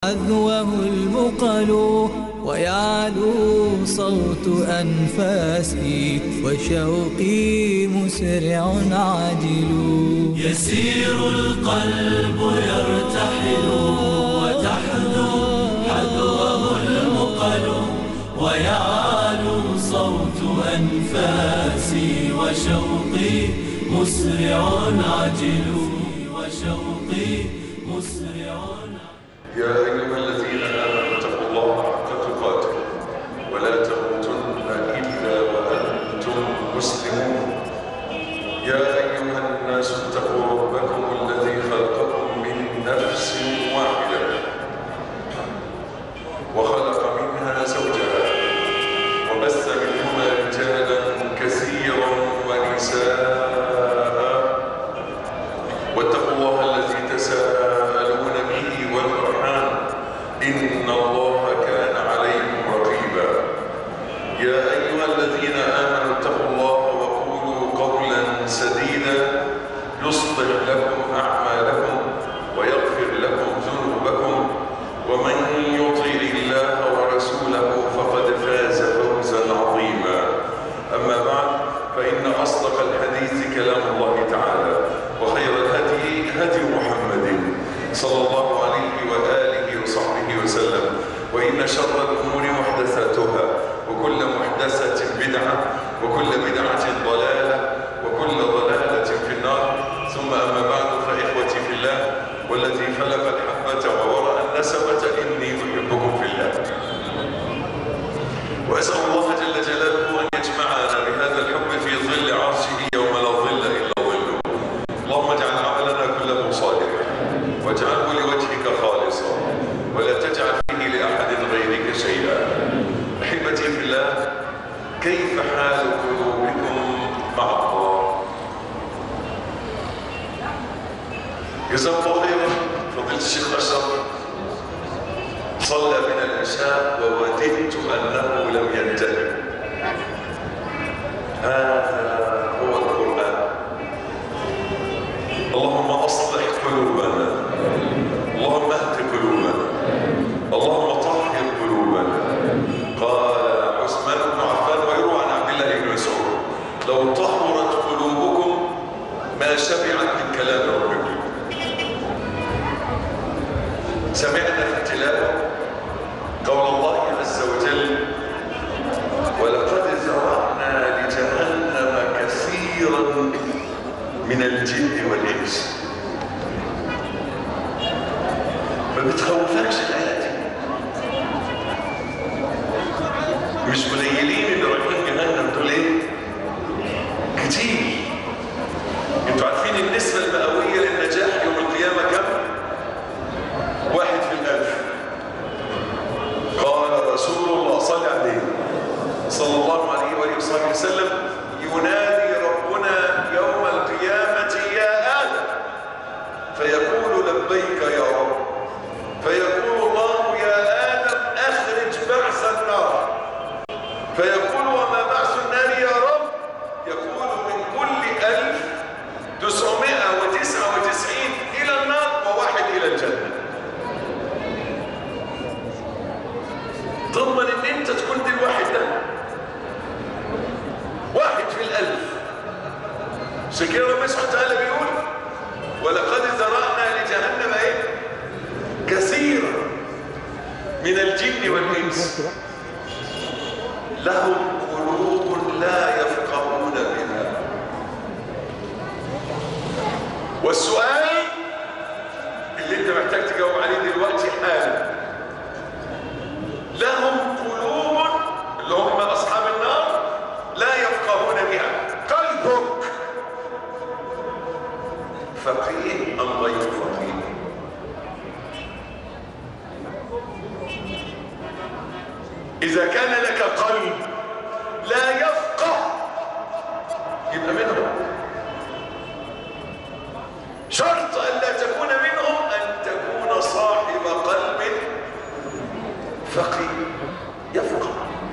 حذوه المقل ويعلو صوت أنفاسي وشوقي مسرع عاجل يسير القلب يرتحل وتحذو حذوه المقل ويعلو صوت أنفاسي وشوقي مسرع عجل وشوقي مسرع يا أيها الذين آمنوا اتقوا الله حق تقاته ولا تموتن إلا وأنتم مسلمون يا أيها الناس اتقوا ربكم الذي خلقكم من نفس واحدة وخلق منها زوجها وبث منهما رجالا كثيرا ونساء واتقوا الله الذي تساءلون به والأرحام إن الله كان عليكم رقيبا يا أيها الذين آمنوا اتقوا الله وقولوا قولا سديدا يصلح لكم أعمالكم ويغفر لكم ذنوبكم ومن يطع الله ورسوله فقد فاز فوزا عظيما أما بعد فإن أصدق الحديث كلام الله تعالى وخير الهدي هدي محمد صلى الله عليه وآله وصحبه وسلم وإن شر الأمور محدثاتها وكل محدثة بدعة وكل بدعة ضلالة وكل ضلالة في النار ثم أما بعد فإخوتي في الله والذي خلق الحبة وورأ النسمة إني أحبكم في الله وأسأل الله جل جلاله أن يجمعنا بهذا الحب في ظل عرشه يوم لا ظل إلا ظله اللهم اجعل عملنا كله صالحا واجعله لوجهك خالصا ولا تجعل فيه لأحد غيرك شيئا أحبتي في الله كيف حال قلوبكم مع الله جزاكم الله خيرا فضيلة الشيخ أشرف صلى من العشاء ووددت أنه لم ينتهي هذا هو القرآن اللهم أصلح قلوبنا اللهم اهد قلوبنا اللهم طهر قلوبنا قال عثمان بن عفان ويروى عن عبد الله بن مسعود لو طهرت قلوبكم ما شبعت من كلام ربكم سمعنا في التلاوة قول الله عز وجل ولقد ذرأنا لجهنم كثيرا من الجن والإنس ما بتخوفكش الآية دي مش قليلين اللي رايحين جهنم دول ايه؟ كتير انتوا عارفين النسبة المئوية للنجاح يوم القيامة كم؟ واحد في الألف قال رسول الله صلى عليه صلى الله عليه وآله وصحبه وسلم ينادي ربنا يوم القيامة يا آدم فيقول لبيك يا رب فيقول الله يا آدم أخرج بعث النار فيقول وما بعث النار يا رب يقول من كل ألف تسعمائة وتسعة وتسعين إلى النار وواحد إلى الجنة ضمن ان انت تكون دي الواحد ده واحد في الالف عشان كده ربنا سبحانه وتعالى بيقول ولقد ذرأنا لجهنم ايه كثيرا من الجن والانس لهم قلوب لا يفقهون بها والسؤال اللي انت محتاج تجاوب عليه دلوقتي حالا لهم قلوب اللي هم أصحاب النار لا يفقهون بها قلبك فقيه أم غير فقيه إذا كان لك قلب لا يفقه يبقى منهم شرط أن لا تكون منهم أن تكون صاحب قلب فقيه يفقه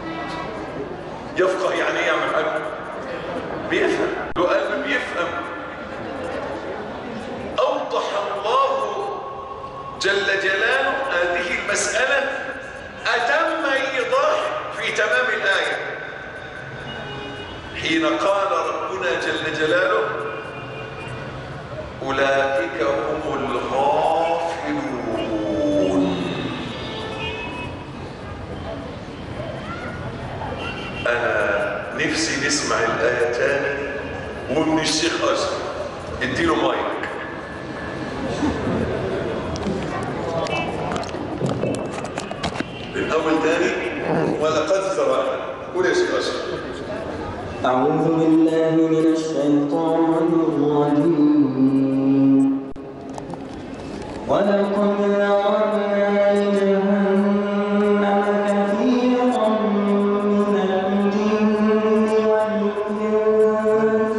يفقه يعني ايه يا محمد بيفهم له قلب بيفهم اوضح الله جل جلاله هذه المسألة أتم إيضاح في تمام الآية حين قال ربنا جل جلاله أولئك هم الغافلون أنا نفسي نسمع الآية تاني ومن الشيخ أشرف اديله مايك الأول تاني ولقد ذرأنا قول يا شيخ أشرف أعوذ بالله من الشيطان الرجيم ولقد ذرأنا لجهنم كثيرا من الجن والإنس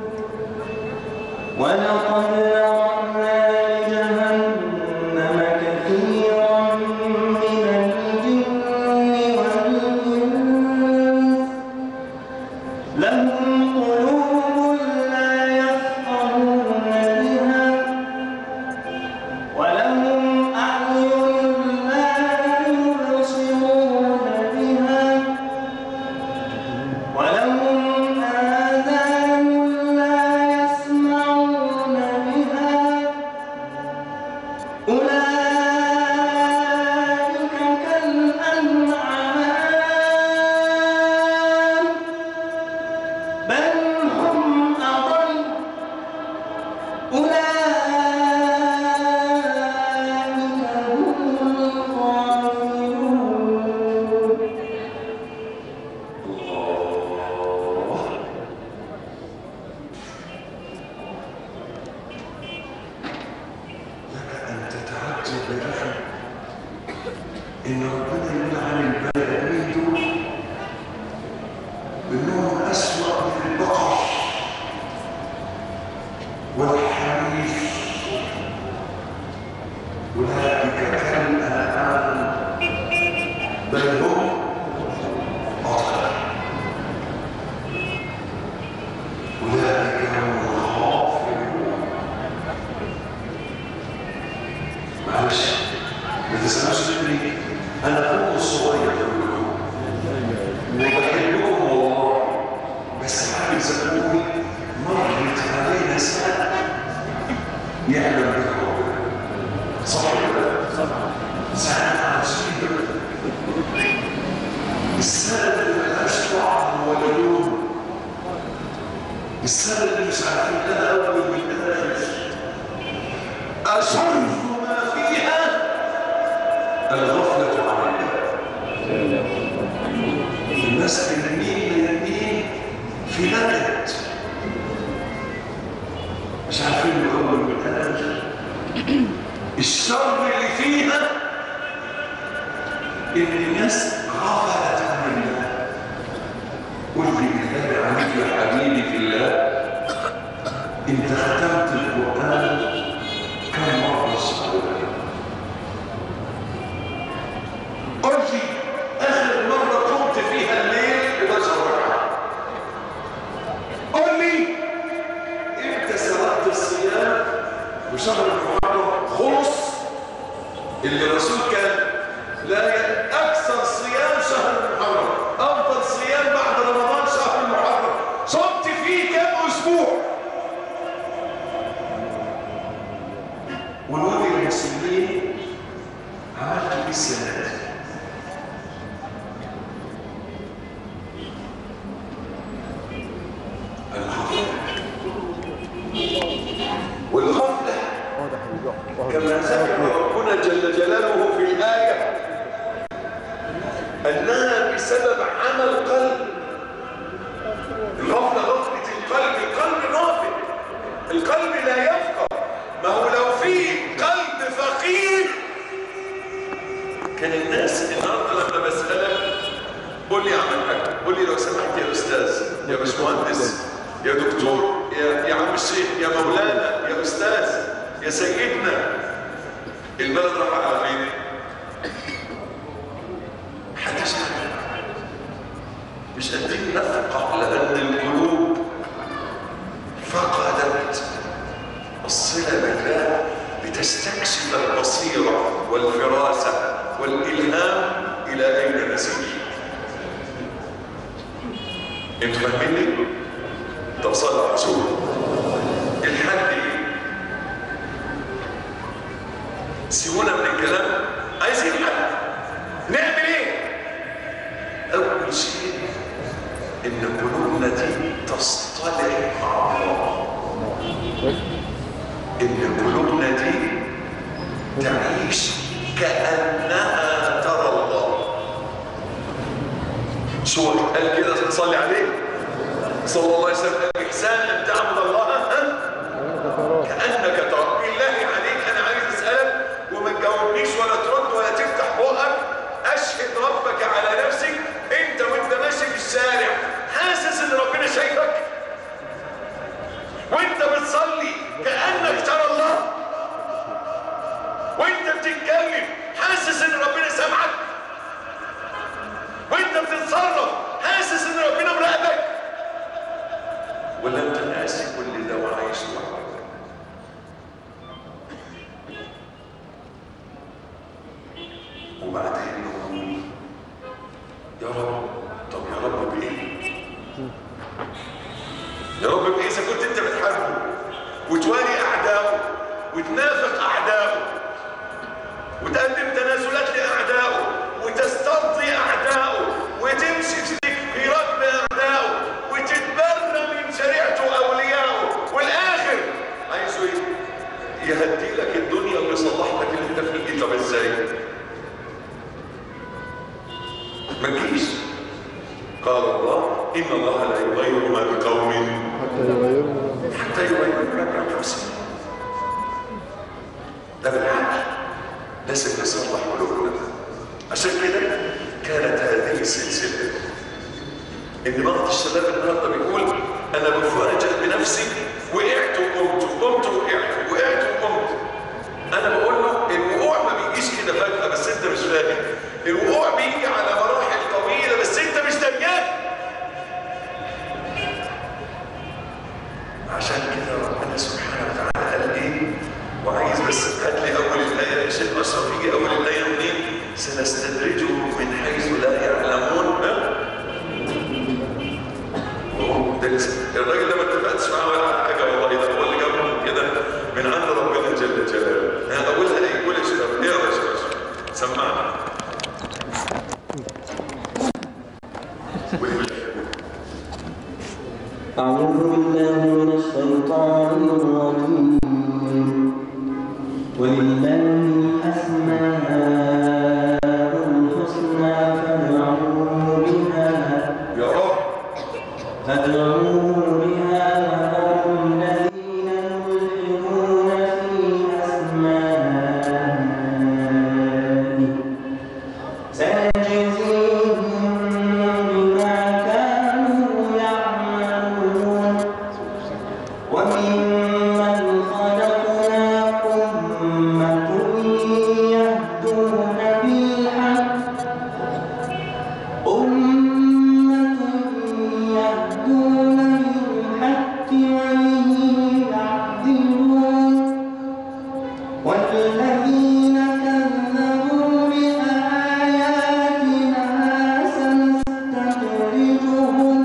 ولقد ذرأنا لجهنم كثيرا من الجن والإنس لهم قلوب لا يفقهون بها ولهم أعين لا يبصرون بها ولهم آذان لا يسمعون بها أولئك كالأنعام بل هم أضل أولئك هم الغافلون أن تتعجب يا أخي إن ربنا يقول عن البني دول إنهم أسوأ من البقر والحريف أولئك كالأنعام بل هم أضل أولئك هم الغافلون معلش ما تسمعش مني انا اخوك الصغير كلكم وبحبكم والله بس عايز اقول مرت علينا سنه يعلم بها ربنا صح ولا لا؟ سنه عجيبه السنه اللي ملهاش طعم ولا لون السنه اللي مش عارفين لها اول من اخر أشر ما فيها الغفلة عن الله الناس يمين يمين في نكد مش عارفين الأول من الآخر الشر اللي فيها إن الناس غفلت عن الله قل لي بالله عليك يا حبيبي في الله انت ختمت القرآن كم مرة صغيرة قل لي آخر مرة قمت فيها الليل 11 ركعة قل لي امتى سرقت الصيام وشهر المحرم خلص اللي الرسول كان لا ي- أكثر صيام شهر المحرم أفضل صيام بعد رمضان شهر المحرم صمت فيه كم أسبوع ونودي المسلمين عملت ايه السنه دي؟ الغفله والغفله كما ذكر ربنا جل جلاله في الايه انها بسبب عمل قلب الغفله غفله القلب القلب غافل القلب لا يفقه ما هو لو في قلب فقير كان الناس النهارده لما بسالك قول لي يا عم الحاج قول لي لو سمحت يا استاذ يا باشمهندس يا دكتور يا يا عم الشيخ يا مولانا يا استاذ يا سيدنا البلد راح على فين؟ محدش عارف مش قادرين نفقه لان القلوب فقدت الصلة بالله لتستكشف البصيرة والفراسة انتوا فاهميني؟ طب صلى على رسول الحل ايه؟ سيبونا من الكلام عايزين حل نعمل ايه؟ اول شيء ان قلوبنا دي تصطلح مع الله ان قلوبنا دي تعيش كانها ترى الله شو قال كده تصلي عليه صلى الله عليه وسلم الاحسان ان تعبد الله ها؟ كانك ترى بالله عليك انا عايز اسالك وما تجاوبنيش ولا ترد ولا تفتح بقك اشهد ربك على نفسك انت وانت ماشي في الشارع حاسس ان ربنا شايفك وانت بتصلي كانك ترى الله وانت بتتكلم حاسس ان ربنا سامعك وانت بتتصرف حاسس ان ربنا مراقبك ولا انت ناسي كل ده وعايش لوحدك وبعدين نقول يا رب طب يا رب بايه يا رب بايه اذا كنت انت بتحاربه وتوالي اعدائه وتنافق اعدائه وتقدم تنازلات لاعدائه وتسترضي اعدائه وتمشي في في ركب اعدائه وتتبرى من شريعته واوليائه والاخر عايزه ايه؟ يهدي لك الدنيا ويصلح لك اللي انت فيه طب ازاي؟ ما تجيش قال الله ان الله لا يغير ما بقوم حتى يغيروا حتى يغيروا ما بانفسهم ده بالعقل لازم نصلح قلوبنا عشان كده كانت هذه السلسله ان بعض الشباب النهارده بيقول انا بفاجئ بنفسي وقعت وقمت وقمت وقعت وقعت وقمت انا بقول له الوقوع ما بيجيش كده فجاه بس انت مش فاهم الوقوع بيجي على مراحل طويله بس انت مش دريان عشان كده ربنا سبحانه وتعالى قال ايه وعايز بس هات لي اول الايه يا شيخ اشرف يجي اول الايه منين سنستدرجهم من حيث لا يعلمون ها وهو ده لسه. الراجل ده ما اتفقتش معاه ولا على حاجه والله ده هو اللي جابهم كده من عند ربنا جل جلاله ها اولها ايه قول يا شباب ايه يا شباب سمعنا أعوذ بالله من الشيطان الرجيم ولله الأسماء الحسنى فادعوه بها يا رب فادعوه بها وذروا الذين يلحدون في أسمائه سيجزيهم بما كانوا يعملون وممن خلقنا أمة يهدون بالحق أمة يهدون بالحق وبه يعدلون والذين كذبوا بآياتنا سنستدرجهم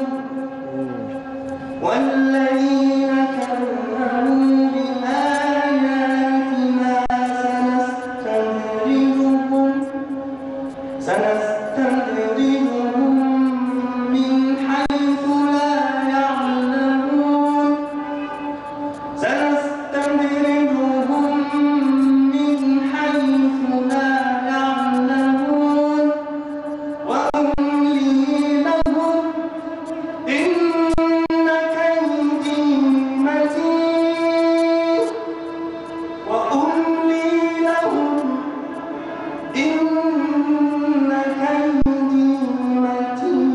والذين كذبوا بآياتنا سنستدرجهم سنستدرجهم من حيث لا يعلمون سنستدرجهم من حيث لا يعلمون وأملي لهم إن كيدي متين وأملي لهم إن كيدي متين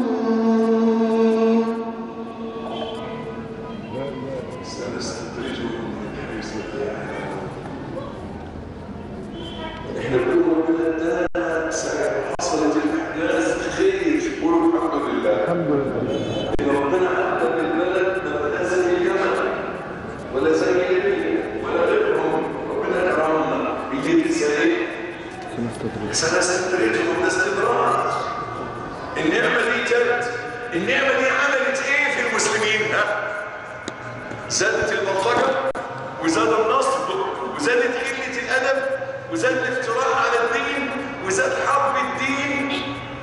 سنستدرجهم من حيث لا يعلمون احنا بنقول ربنا ادانا ساعة حصلت الاحداث خير قولوا الحمد لله الحمد لله ان ربنا عدى بالبلد ما بقى زي اليمن ولا زي ليبيا ولا غيرهم ربنا كرمنا يجيب ازاي سنستدرج سنستدرجهم استدراج النعمه دي جت النعمه دي عملت ايه زادت البلطجة وزاد النصب وزادت قلة الأدب وزاد الافتراء على الدين وزاد حرب الدين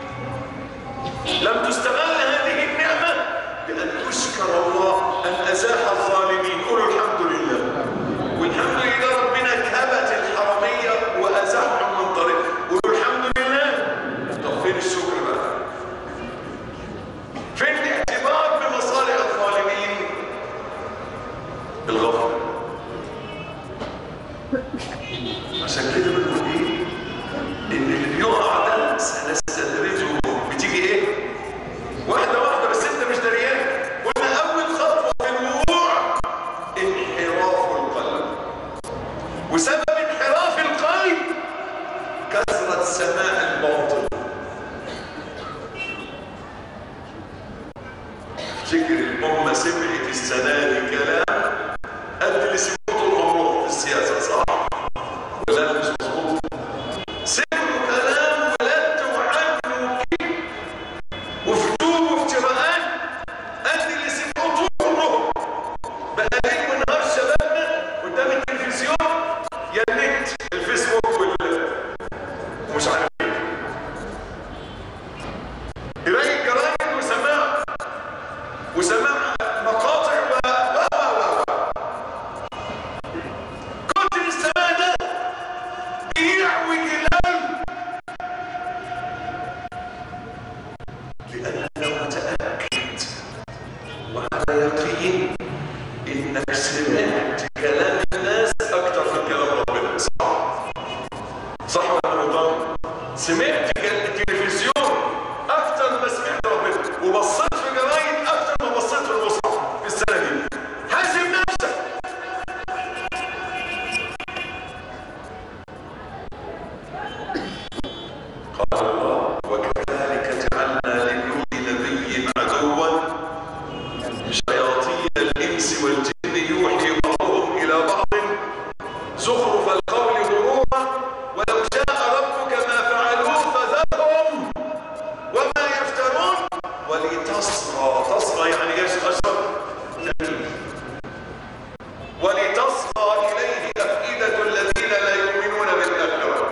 لم تستغل هذه النعمة بأن تشكر الله أن أزاح الظالمين قولوا الحمد لله والحمد لله ربنا كبت الحرامية وأزاحهم من طريق قولوا الحمد لله طب فين الشكر بقى فين الاعتبار بمصالح الظالمين الغفلة عشان كده بنقول ايه ان اللي بيقع ده سنستدرجه بتيجي ايه واحده واحده بس انت مش دريان قلنا اول خطوه في الوقوع انحراف القلب وسبب انحراف القلب كثره سماع الباطل افتكر الامه سمعت السنه دي كلام قد اللي سمعته طول عمرهم في السياسه صح ولا مش مظبوط سمعوا كلام ولد وعدل وكذب وفتور وافتراءات قد اللي سمعوه طول عمرهم بقى ليل ونهار شبابنا قدام التلفزيون يا النت الفيسبوك وال ومش عارف ايه قرايه الجرايد وسماع وسماع مقاطع و و و و كتر السماع ده بيعوج القلب لأنه متأكد وعلى يقين إنك سمعت كلام الناس أكتر من كلام ربنا صح؟ صح ولا غلطان؟ سمعت كلام التلفزيون أكتر ما سمعت ربنا وبصيت في جرايد أكتر ما بصيت في المصحف في السنة دي حاسب نفسك قال الله وكذلك جعلنا لكل نبي عدوا شياطين الانس والجن يوحي بعضهم الى بعض زخرف القول غرورا ولو شاء ربك ما فعلوه فذرهم وما يفترون ولتصغى تصغى يعني ايش اشرب ولتصغى اليه افئده الذين لا يؤمنون بالاخره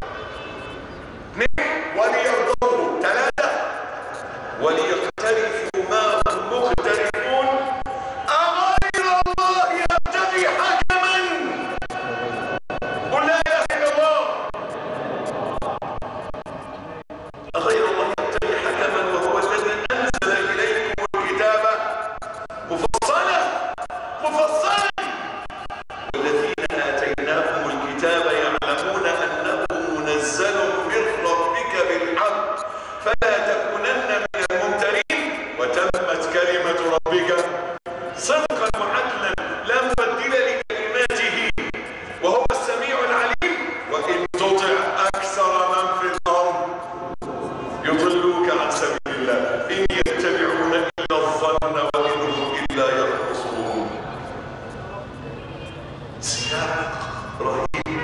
اثنين وليرضوه ثلاثة وليقترفوا ما هم مقترفون أغير الله يبتغي حكما قل لا إله إلا الله أغير الله يبتغي حكما وهو الذي أنزل إليكم الكتاب مفصلا مفصلا والذين آتيناهم الكتاب يعلمون أنه منزل من ربك بالحق فلا تكونن من الممترين وتمت كلمة ربك صدقا وعدلا لا مبدل لكلماته وهو السميع العليم وإن تطع أكثر من في الأرض يضلوك عن سبيل الله إن يتبعون إلا الظن وإن هم إلا يخرصون سياق رهيب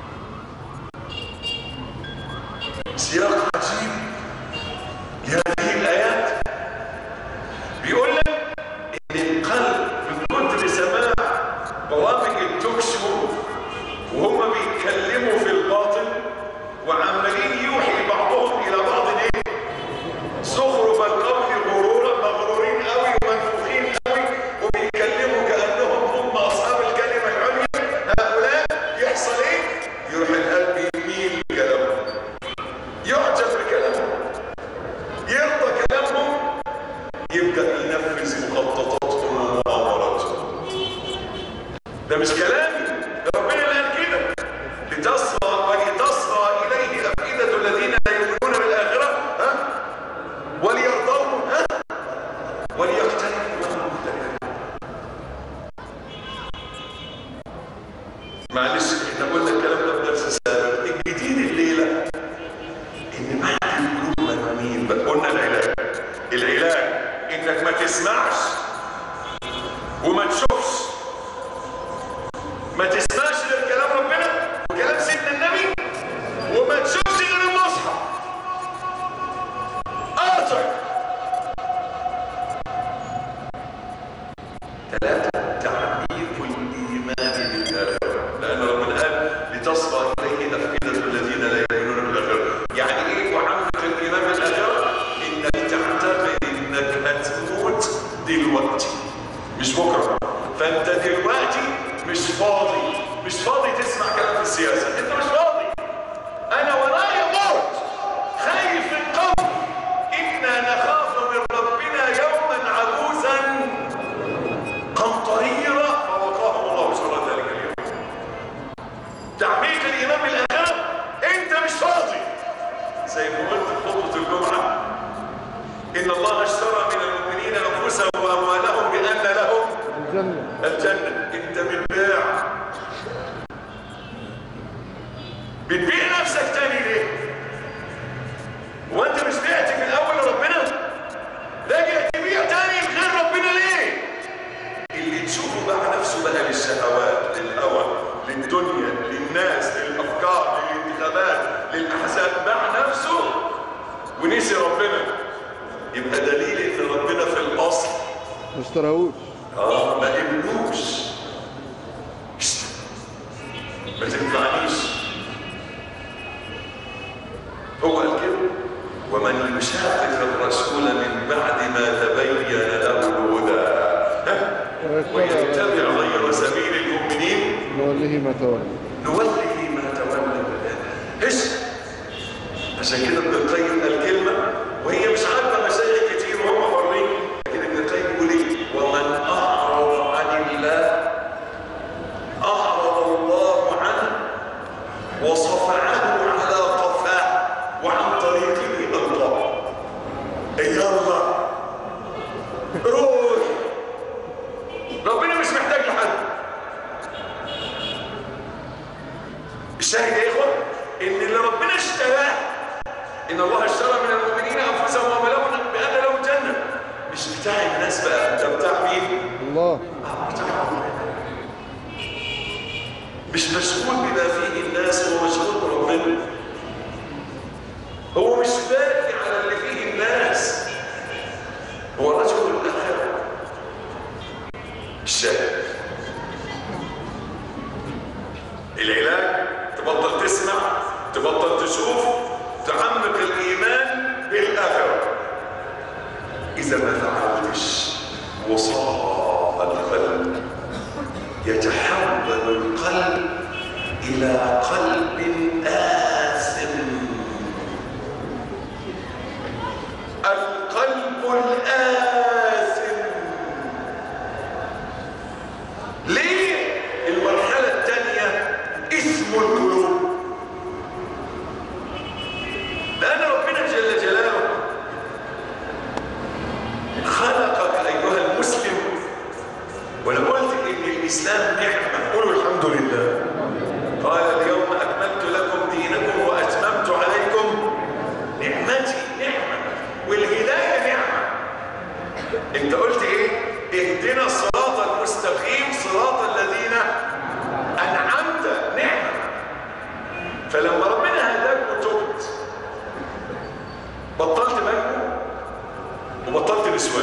سياق عجيب لهذه الآيات بيقول لك إن القلب من كتر سماع برامج التوك شو وهم بيتكلموا في الباطل وعمالين يوحي بعضهم إلى بعض إيه؟ زخرف القول غرورا مغرورين قوي ومنفوخين قوي وبيتكلموا كأنهم هم أصحاب الكلمة العليا هؤلاء يحصل إيه؟ يروح القلب يميل لكلامهم يعجب بكلامهم يرضى كلامهم يبدأ ينفذ مخططاتهم ومؤامراتهم ده مش كلامي ده ربنا اللي قال كده لتصغى ولتصغى إليه أفئدة الذين لا يؤمنون بالآخرة ها وليرضوه ها وليقترفوا ما هم مختلفون معلش احنا قلنا الكلام ده في درس السابق الجديد الليله ان بعد القلوب منامين بقى قلنا العلاج العلاج انك ما تسمعش وما تشوفش ما تسمعش غير كلام ربنا وكلام سيدنا النبي وما تشوفش غير المصحف قاطع ثلاثة زي ما قلت في خطبه الجمعه ان الله اشترى من المؤمنين انفسهم واموالهم بان لهم الجنة الجنه انت بتبيع بتبيع نفسك تاني ليه؟ وانت مش بعت في الاول لربنا؟ راجع تبيع تاني لغير ربنا ليه؟ اللي تشوفه باع نفسه بقى للشهوات للهوى للدنيا للناس للافكار للانتخابات للاحزاب باع نفسه ونسي ربنا يبقى دليل ان ربنا في الاصل ما اشتراهوش اه ما قبلوش ما تنفعنيش هو قال كده ومن يشاقق الرسول من بعد ما تبين له الهدى ها؟ ويتبع غير سبيل المؤمنين نوله ما تولى نوله ما تولى ايش عشان كده ابن القيم قال كلمه وهي مش عاجبه مشايخ كتير وهم حرين لكن ابن القيم بيقول ايه ومن اعرض عن الله اعرض الله عنه وصفعه على قفاه وعن طريقه الى الله يلا روح ربنا مش محتاج لحد الشاهد يا اخوه ان اللي ربنا اشتراه ان الله اشترى من المؤمنين انفسهم واموالهم بان لهم جنه مش بتاع الناس بقى ده بتاع مين؟ الله مش مشغول بما فيه الناس هو مشغول بربنا هو مش باقي على اللي فيه الناس هو رجل الاخره الشاهد العلاج تبطل تسمع تبطل تشوف تعمق الايمان بالاخره اذا ما فعلتش وصار القلب يتحول القلب الى قلب آثم القلب الآثم ليه المرحلة الثانية اسم القلوب لأن ربنا جل جلاله خلقك أيها المسلم وأنا قلت إن الإسلام نعمة قولوا الحمد لله قال اليوم أكملت لكم دينكم وأتممت عليكم نعمتي نعمة والهداية نعمة أنت قلت إيه؟ اهدنا الصراط المستقيم صراط الذين أنعمت نعمة فلما ربنا هداك وتبت بطلت مجنون وبطلت نسوان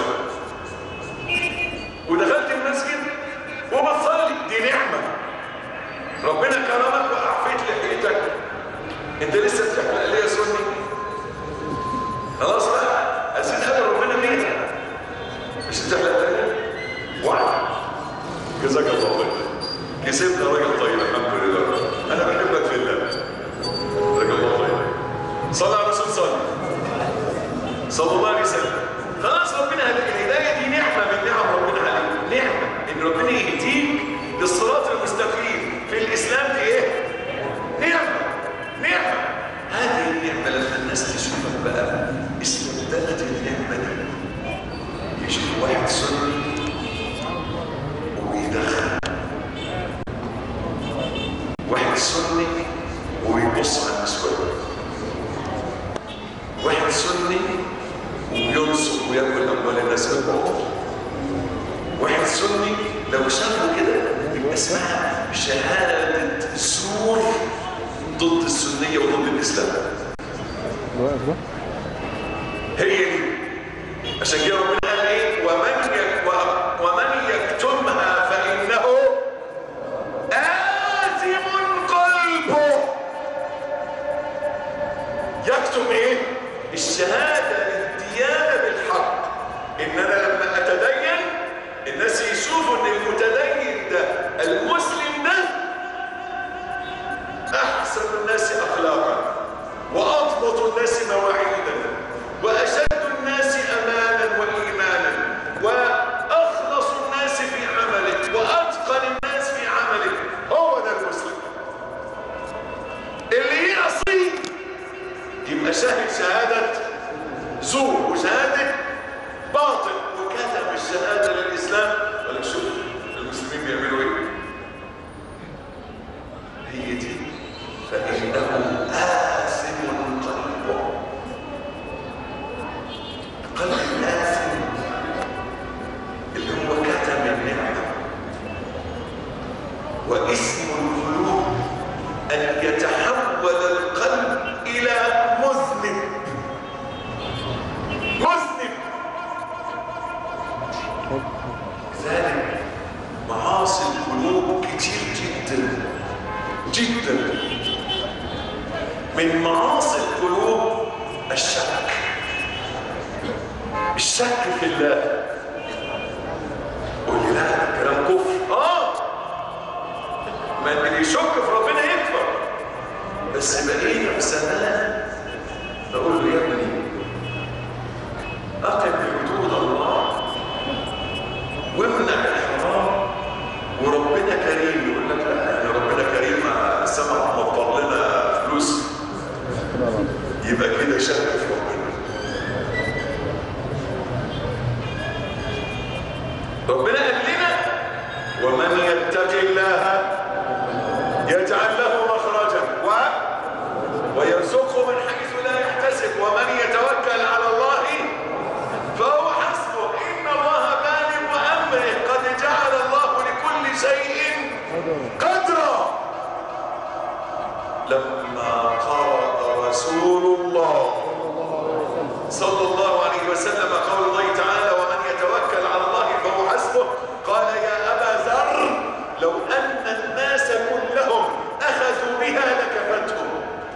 ودخلت المسجد وبتصلي دي نعمة ربنا كرمك وأعفيت لحيتك انت لسه بتحلق ليه يا سني خلاص بقى عايزين نقابل ربنا بيتك مش بتحلق تاني وعد جزاك الله خير كسبنا راجل طيب الحمد لله انا بحبك في الله جزاك الله خير صلى على الرسول صلى صلى الله عليه وسلم خلاص ربنا هداك الهدايه دي نعمه من نعم ربنا عليك نعمه ان ربنا يهديك للصراط المستقيم في الاسلام دي ايه نعمه نعمه هذه النعمه لما الناس تشوفك بقى استمتعت النعمه دي يشوف واحد سني وبيدخن واحد سني وبيبص على النسوان واحد سني وبينصب وياكل اموال الناس بالباطل واحد سني لو شافه كده يبقى اسمها شهاده زور ضد السنيه وضد الاسلام واقف ده هي دي عشان كده ربنا قال ايه ومن يك و- ومن يكتمها فانه آثم قلبه يكتم ايه الشهاده الديانه بالحق ان انا لما اتدين الناس يشوفوا ان المتدين ده المسلم ده احسن الناس اخلاقا واضبط الناس مواعيدا واشد الناس امانا وايمانا واخلص الناس في عمله واتقن الناس في عمله هو ده المسلم اللي يعصي يبقى شهد شهد شهادة زور وشهادة باطل وكتب الشهادة للإسلام ولا شوف المسلمين بيعملوا ايه هي دي فإنه آثم قلبه قلب الآثم اللي هو كتم النعمة واسم القلوب أن يتحول القلب إلى مذنب مذنب ذلك معاصي القلوب كتير جدا جدا من معاصي القلوب الشك الشك في الله قول لي لا ده كلام كفر اه ما اللي يشك في ربنا يكفر بس بقينا في زمان بقول له يا ابني اقم حدود الله وامنع الحرام وربنا كريم يقول لك لا يعني ربنا كريم السماء مطر لنا فلوس يبقى كده شك في ربنا ربنا قال لنا ومن يتق الله يجعل له مخرجا و... ويرزقه من حيث لا يحتسب ومن يتوكل على الله فهو حسبه ان الله بالغ امره قد جعل الله لكل شيء قدرا لما قرأ رسول الله صلى الله عليه وسلم قول الله تعالى ومن يتوكل على الله فهو حسبه قال يا أبا ذر لو أن الناس كلهم أخذوا بها لكفتهم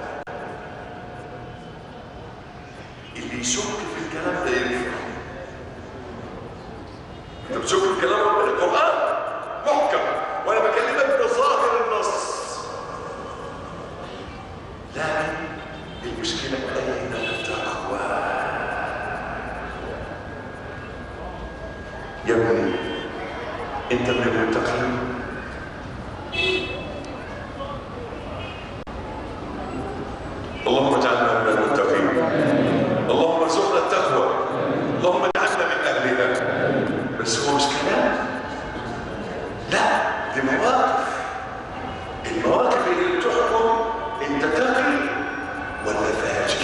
اللي يشك في الكلام ده ينفع انت بتشك في كلام ربنا القرآن محكم وانا بكلمك بظاهر النص لكن المشكلة أين التقوى يا ابني انت من المتقين اللهم اجعلنا من المتقين اللهم ارزقنا التقوى اللهم اجعلنا من اهلها بس هو مش كلام لا دي مواقف المواقف اللي بتحكم انت تقي ولا فاجر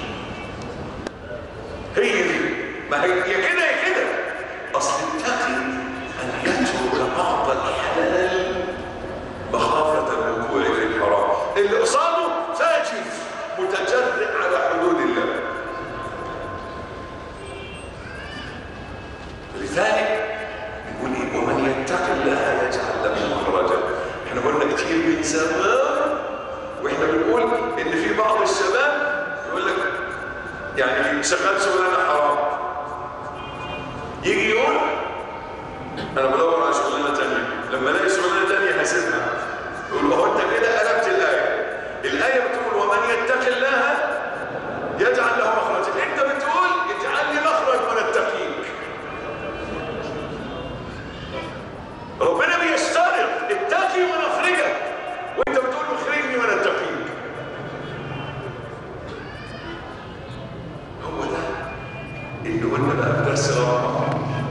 هي دي ما هي يا كده يا كده اصل التقي ان يترك بعض الحلال مخافه الوقوع في الحرام اللي قصاده فاجر متجرئ على حدود الله لذلك يقول ايه ومن يتق الله يجعل له مخرجا احنا قلنا كتير من زمان واحنا بنقول ان في بعض الشباب يقول لك يعني شغال شغلانه حرام يجي يقول انا بدور على شغلانه ثانيه لما الاقي شغلانه ثانيه هسيبها يقول هو انت كده قلبت الايه الايه بتقول ومن يتق الله يجعل له مخرجا انت بتقول اجعل لي مخرج من التقييد ربنا بيشترط اتقي ونخرجك وانت بتقول اخرجني من التقييد هو ده اللي قلنا بقى في درس الرابع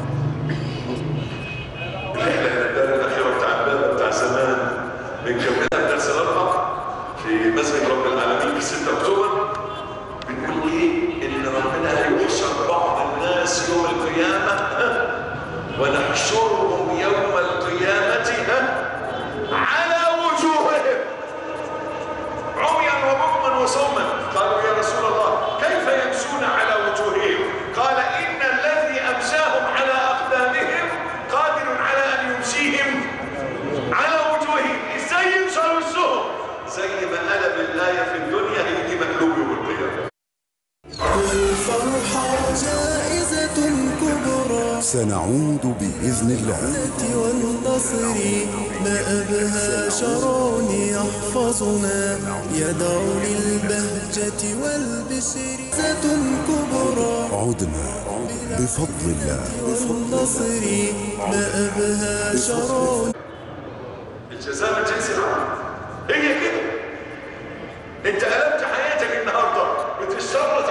الرحله الى الدار الاخيره بتاع الباب بتاع زمان بنكملها في درس الاربع في مسجد رب العالمين في 6 اكتوبر بنقول ايه ان ربنا هيحشر بعض الناس يوم القيامه ها؟ ونحشرهم يوم القيامه ها؟ على وجوههم عميا وبكما وصما قالوا يا رسول الله كيف يمشون على وجوههم قال ان الذي امشاهم على اقدامهم قادر على ان يمشيهم على وجوههم ازاي يمشي على وجوههم زي ما قلب الايه في الدنيا هيجي مقلوب يوم القيامه الفرحة جائزة كبرى سنعود بإذن الله الجنة والنصر ما أبهى شرون يحفظنا يدعو للبهجة والبشر جائزة كبرى عدنا بفضل الله والنصر ما أبهى شرون الجزاء من جنس العمل هي كده انت قلبت حياتك النهارده بتشتغل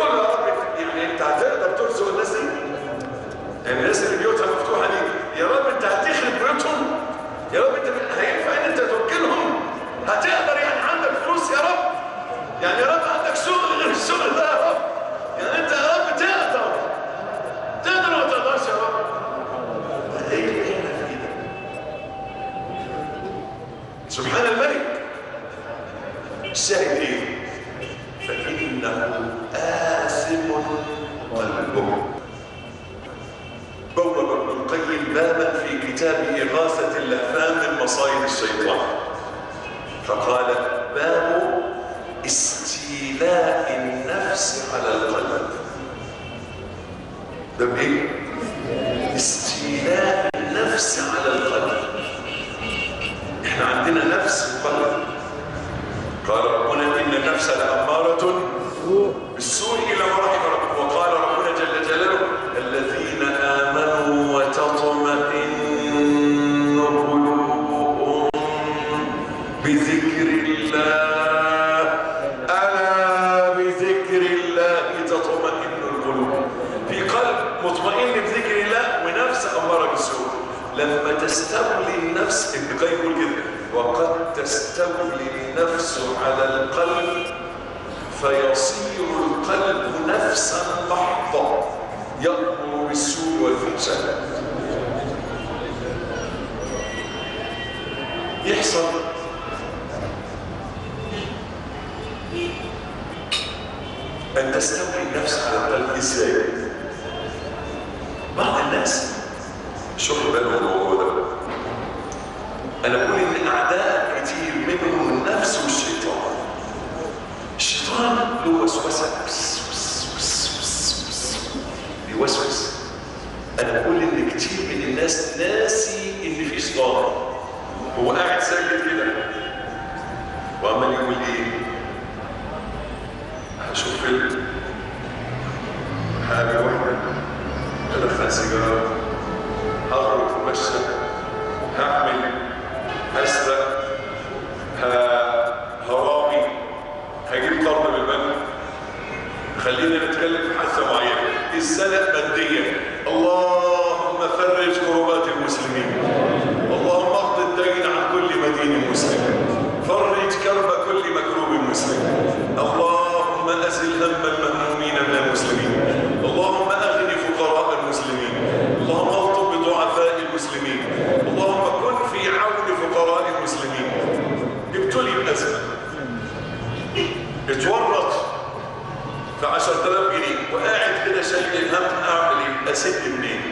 له يا رب يعني انت هتقدر ترزق الناس دي؟ يعني الناس اللي بيوتها مفتوحه دي يا رب انت هتخرب بيوتهم؟ يا رب انت هينفع ان انت توكلهم؟ هتقدر يعني عندك فلوس يا رب؟ يعني يا رب عندك شغل غير الشغل ده يا رب؟ يعني انت يا رب تقدر تقدر ولا ما تقدرش يا رب؟ ايه اللي احنا فيه ده؟ سبحان الملك الشاهد ايه؟ فإنه آثم قلبه بوب ابن القيم بابا في كتاب إغاثة اللهفان من مصائد الشيطان فقال باب استيلاء النفس على القلب ده بايه؟ استيلاء النفس على القلب احنا عندنا نفس وقلب قال ربنا ان النفس لاماره بالسوء الى ما رحم ربك وقال ربنا جل جلاله الذين امنوا وتطمئن قلوبهم بذكر الله الا بذكر الله تطمئن القلوب في قلب مطمئن بذكر الله ونفس اماره بالسوء لما تستولي النفس ابن القيم يقول كده وقد تستولي النفس على القلب فيصير القلب نفسا محضة يأمر بالسوء والفحشاء يحصل أن تستولي النفس على القلب إزاي؟ بعض الناس شوف بالهم الموضوع ده أنا بقول إن أعداء كتير منهم النفس والشيطان الشيطان له وسوسه بس بس بس بس بس بيوسوس انا بقول ان كتير من الناس ناسي ان في شيطان هو قاعد ساكت كده وعمال يقول ايه هشوف فيلم هقابل واحده هدخن سيجاره هخرج اتمشى هعمل هسرق ه- هرامي هجيب قرض من البنك خلينا نتكلم في حادثه معينه السنه ماديا اللهم فرج كربات المسلمين اللهم اقض الدين عن كل مدين مسلم فرج كرب كل مكروب مسلم اللهم ازل هم المهمومين من المسلمين اللهم اغن فقراء المسلمين اللهم الطف بضعفاء المسلمين اللهم كن في عون فقراء المسلمين ابتلي بازمه اتورط في 10000 جنيه وقاعد كده شايل الهم اعمل ايه؟ اسد منين؟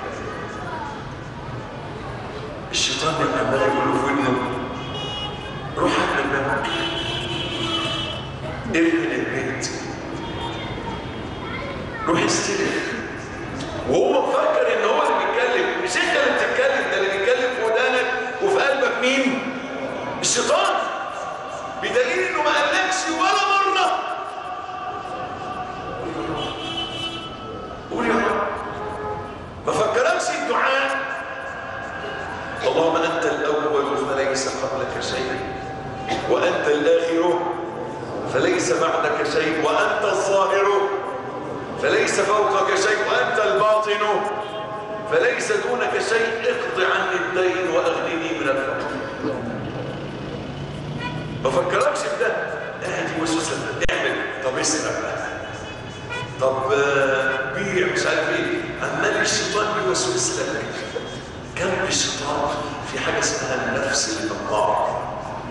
الشيطان اللي عمال يقول له في ودنه روح على البنك ارمي البيت روح استلف وهو مفكر ان هو اللي بيتكلم مش انت اللي بتتكلم ده اللي بيتكلم في ودانك وفي قلبك مين؟ الشيطان بدليل انه ما قالكش ولا مره قول يا رب ما فكركش الدعاء اللهم انت الاول فليس قبلك شيء وانت الاخر فليس بعدك شيء وانت الظاهر فليس فوقك شيء وانت الباطن فليس دونك شيء اقض عني الدين واغنني من الفقر ما فكركش في ده قاعد يوسوس لك اعمل طب اسرق طب آه، بيع مش عارف ايه عمال الشيطان يوسوس لك كم الشيطان في حاجه اسمها النفس الاماره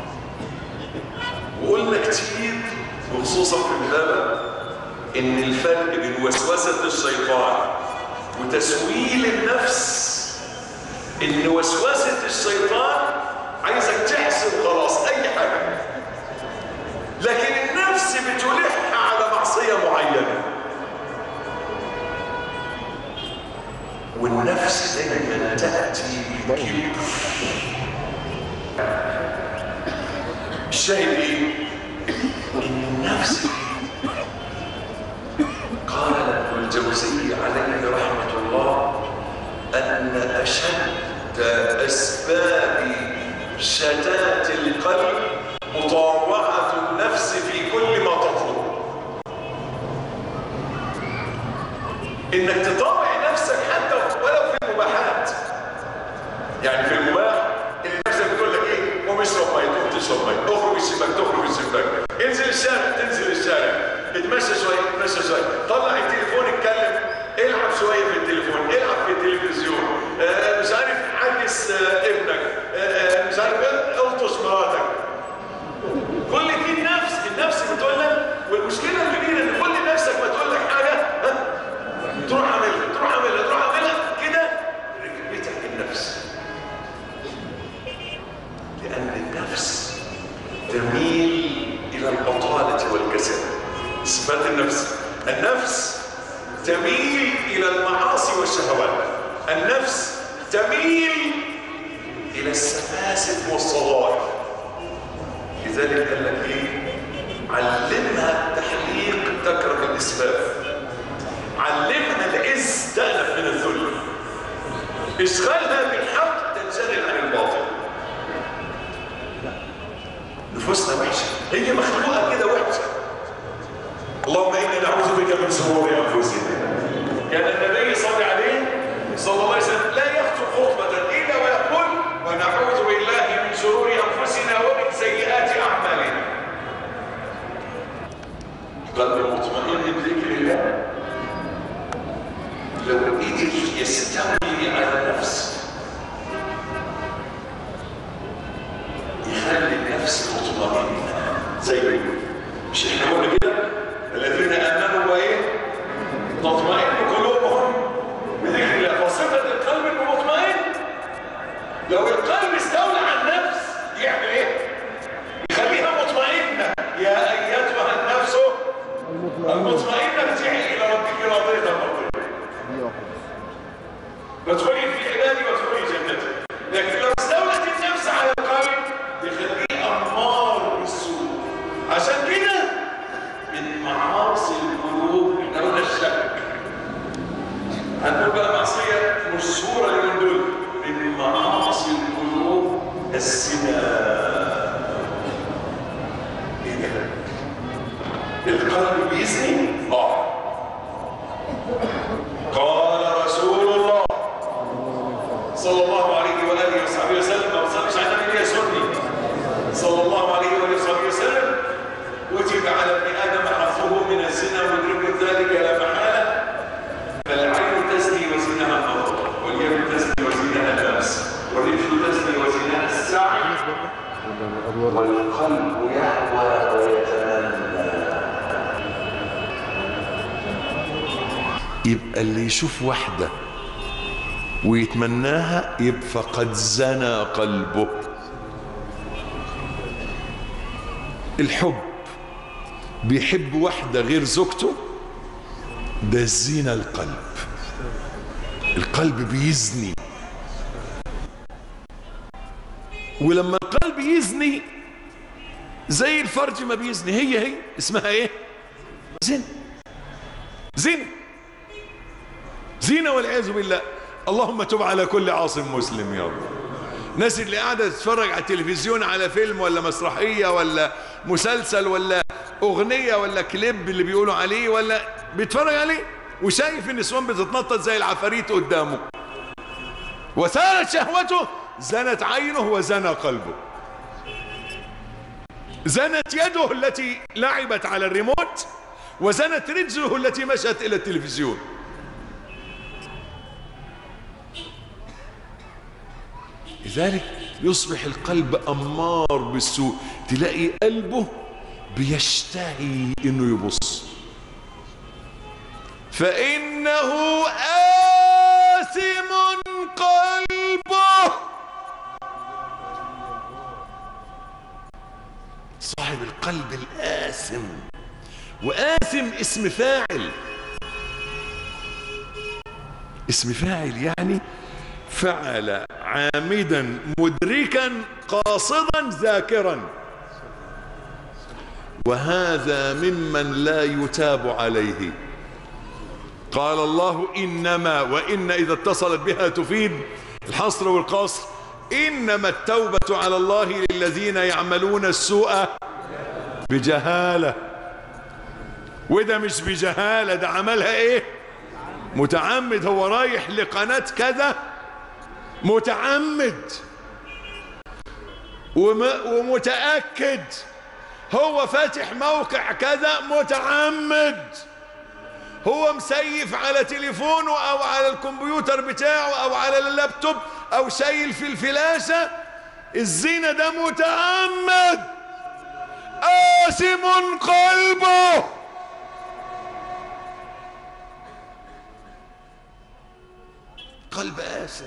وقلنا كتير وخصوصا في الغابه ان الفرق بين وسوسه الشيطان وتسويل النفس ان وسوسه الشيطان عايزك تحسب خلاص اي حاجه لكن النفس بتلح على معصيه معينه والنفس دايما تاتي بالكبر الشاهد ايه ان النفس قال ابن الجوزي عليه رحمه الله ان اشد اسباب شتات القلب مطاوعه النفس في كل ما تطلب انك تطاوع نفسك حتى ولو في المباحات يعني في المباح اللي نفسك بتقول لك ايه قوم اشرب ميه تقوم تشرب ميه اخرج الشباك تخرج الشباك انزل الشارع تنزل الشارع اتمشى شويه اتمشى شويه طلع التليفون اتكلم العب شويه في التليفون العب في التلفزيون آه مش عارف عكس آه ابنك آه آه مش عارف إيه، الطش مراتك كل دي النفس النفس بتقول لك والمشكله الكبيره ان كل نفسك ما تقول لك حاجه ها تروح اعملها تروح اعملها تروح اعملها كده ركبتك النفس لان النفس تميل الى البطاله والكسل صفات النفس النفس تميل الى المعاصي والشهوات النفس تميل الى السفاسف والصغائر لذلك قال لك ايه علمها التحليق تكره الاسفاف علمها العز تألف من الذل اشغلها بالحق تنشغل عن الباطل نفوسنا وحشه هي مخلوقه كده وحشه اللهم انا نعوذ بك من شرور انفسنا كان النبي صلى عليه صلى الله عليه وسلم لا يخطب خطبه الا ويقول ونعوذ بالله من شرور انفسنا ومن سيئات اعمالنا قلب مطمئن بذكر الله لو قدر يستولي على النفس يخلي النفس مطمئنه زي ما يقول مش احنا قلنا كده الذين امنوا وايه تطمئن قلوبهم بذكر الله فصفه القلب المطمئن لو القلب استولى على النفس يعمل ايه يخليها مطمئنه يا ايتها النفس المطمئنه ارجعي الى ربك راضيه مرضيه وادخلي في عبادي وادخلي جنتي لكن لو استولت النفس على القلب يخليه امار بالسوء عشان كده من معاصي القلوب احنا قلنا الشك هنقول بقى معصيه مشهوره اليومين دول من معاصي القلوب الزنا ايه ده؟ القلب بيزني؟ اه قال رسول الله صلى الله عليه واله وصحبه وسلم ما تصليش على النبي يا سني صلى الله عليه واله وصحبه وسلم كتب على ابن ادم حظه من الزنا ويدرك ذلك لا محاله فالعين تزني وزنها النظر واليد تزني وزنها اللمس والرجل تزني وزنها السعي والقلب يهوى ويتمنى يبقى اللي يشوف واحدة ويتمناها يبقى فقد زنى قلبه الحب بيحب واحدة غير زوجته ده زنا القلب القلب بيزني ولما القلب يزني زي الفرج ما بيزني هي هي اسمها ايه زنا زنا زينة والعياذ بالله اللهم تب على كل عاصم مسلم يا رب الناس اللي قاعدة تتفرج على التلفزيون على فيلم ولا مسرحية ولا مسلسل ولا أغنية ولا كليب اللي بيقولوا عليه ولا بيتفرج عليه وشايف النسوان بتتنطط زي العفاريت قدامه وثارت شهوته زنت عينه وزنى قلبه زنت يده التي لعبت على الريموت وزنت رجله التي مشت إلى التلفزيون لذلك يصبح القلب أمار بالسوء تلاقي قلبه بيشتهي انه يبص فإنه آثم قلبه صاحب القلب الآثم وآثم اسم فاعل اسم فاعل يعني فعل عامدا مدركا قاصدا ذاكرا وهذا ممن لا يتاب عليه قال الله إنما وإن إذا اتصلت بها تفيد الحصر والقصر إنما التوبة على الله للذين يعملون السوء بجهالة وده مش بجهالة ده عملها ايه متعمد هو رايح لقناة كذا متعمد وم ومتأكد هو فاتح موقع كذا متعمد هو مسيف على تليفونه او على الكمبيوتر بتاعه او على اللابتوب او شايل في الفلاشة الزنا ده متعمد آثم قلبه قلب آثم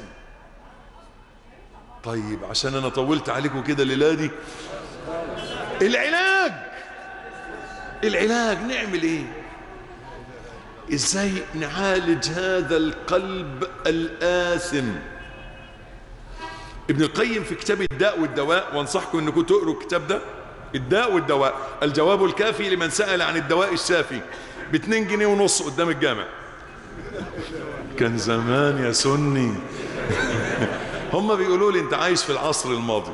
طيب عشان انا طولت عليكم كده الليله دي العلاج العلاج نعمل ايه ازاي نعالج هذا القلب الآثم ابن القيم في كتاب الداء والدواء وانصحكم انكم تقروا الكتاب ده الداء والدواء الجواب الكافي لمن سأل عن الدواء الشافي باتنين جنيه ونص قدام الجامع كان زمان يا سني هم بيقولوا لي انت عايش في العصر الماضي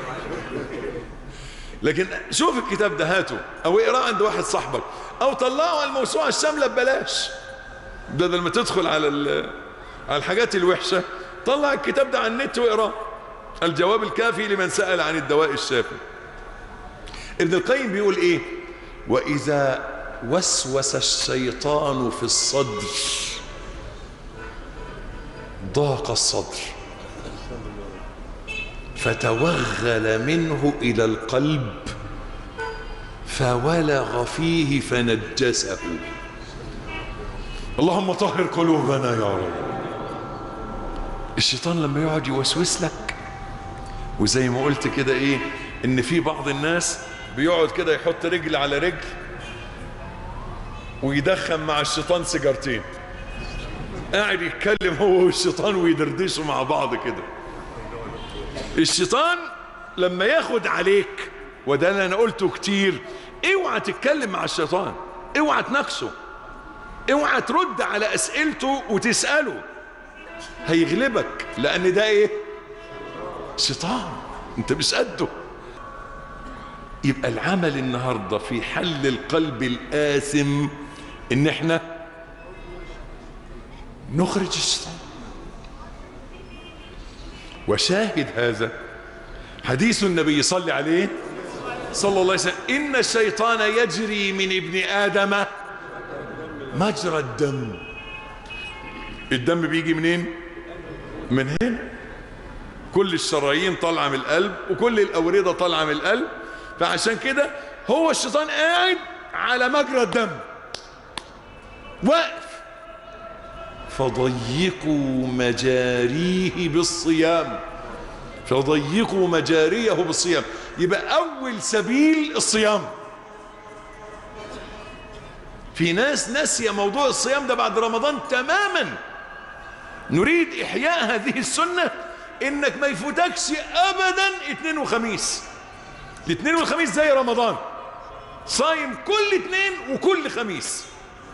لكن شوف الكتاب ده هاته او اقراه عند واحد صاحبك او طلعه على الموسوعه الشامله ببلاش بدل ما تدخل على على الحاجات الوحشه طلع الكتاب ده على النت واقراه الجواب الكافي لمن سأل عن الدواء الشافي ابن القيم بيقول ايه واذا وسوس الشيطان في الصدر ضاق الصدر فتوغل منه الى القلب فولغ فيه فنجسه اللهم طهر قلوبنا يا رب الشيطان لما يقعد يوسوس لك وزي ما قلت كده ايه ان في بعض الناس بيقعد كده يحط رجل على رجل ويدخن مع الشيطان سيجارتين قاعد يتكلم هو والشيطان ويدردشوا مع بعض كده الشيطان لما ياخد عليك وده اللي انا قلته كتير اوعى تتكلم مع الشيطان اوعى تناقشه اوعى ترد على اسئلته وتساله هيغلبك لان ده ايه شيطان انت مش قده يبقى العمل النهارده في حل القلب الآثم ان احنا نخرج الشيطان وشاهد هذا حديث النبي صلى عليه صلى الله عليه وسلم إن الشيطان يجري من ابن آدم مجرى الدم الدم بيجي منين من هنا كل الشرايين طالعه من القلب وكل الأوردة طالعه من القلب فعشان كده هو الشيطان قاعد على مجرى الدم واقف فضيقوا مجاريه بالصيام فضيقوا مجاريه بالصيام يبقى أول سبيل الصيام في ناس ناسية موضوع الصيام ده بعد رمضان تماما نريد إحياء هذه السنة إنك ما يفوتكش أبدا اثنين وخميس الاثنين والخميس زي رمضان صايم كل اثنين وكل خميس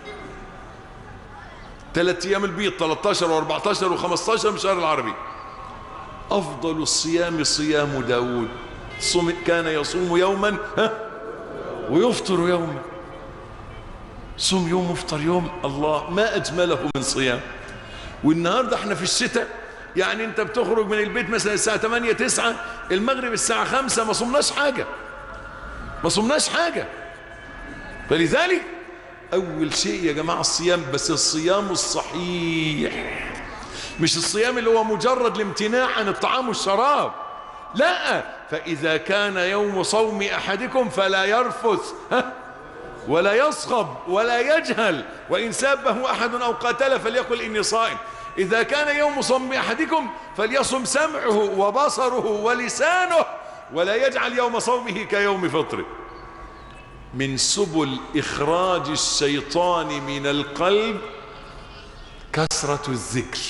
ثلاث ايام البيض 13 و14 و15 من الشهر العربي افضل الصيام صيام داود صم كان يصوم يوما ها ويفطر يوما صوم يوم وافطر يوم الله ما اجمله من صيام والنهارده احنا في الشتاء يعني انت بتخرج من البيت مثلا الساعه 8 9 المغرب الساعه 5 ما صمناش حاجه ما صمناش حاجه فلذلك اول شيء يا جماعه الصيام بس الصيام الصحيح مش الصيام اللي هو مجرد الامتناع عن الطعام والشراب لا فاذا كان يوم صوم احدكم فلا يرفث ها ولا يصخب ولا يجهل وان سابه احد او قاتل فليقل اني صائم اذا كان يوم صوم احدكم فليصم سمعه وبصره ولسانه ولا يجعل يوم صومه كيوم فطره من سبل إخراج الشيطان من القلب كثرة الذكر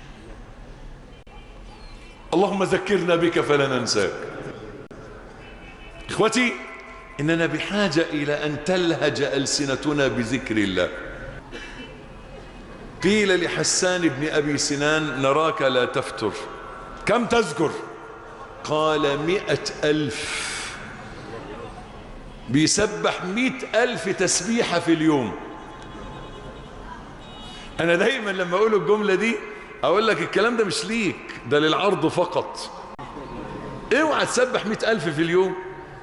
اللهم ذكرنا بك فلا ننساك إخوتي إننا بحاجة إلى أن تلهج ألسنتنا بذكر الله قيل لحسان بن أبي سنان نراك لا تفتر كم تذكر قال مئة ألف بيسبح مئة ألف تسبيحة في اليوم انا دايما لما اقول الجملة دي اقول لك الكلام ده مش ليك ده للعرض فقط اوعى تسبح مئة الف في اليوم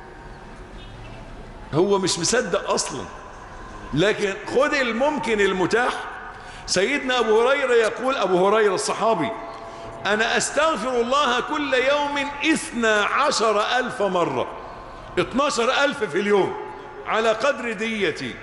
هو مش مصدق اصلا لكن خد الممكن المتاح سيدنا ابو هريرة يقول ابو هريرة الصحابي انا استغفر الله كل يوم اثنى عشر الف مرة اتناشر الف في اليوم على قدر ديتي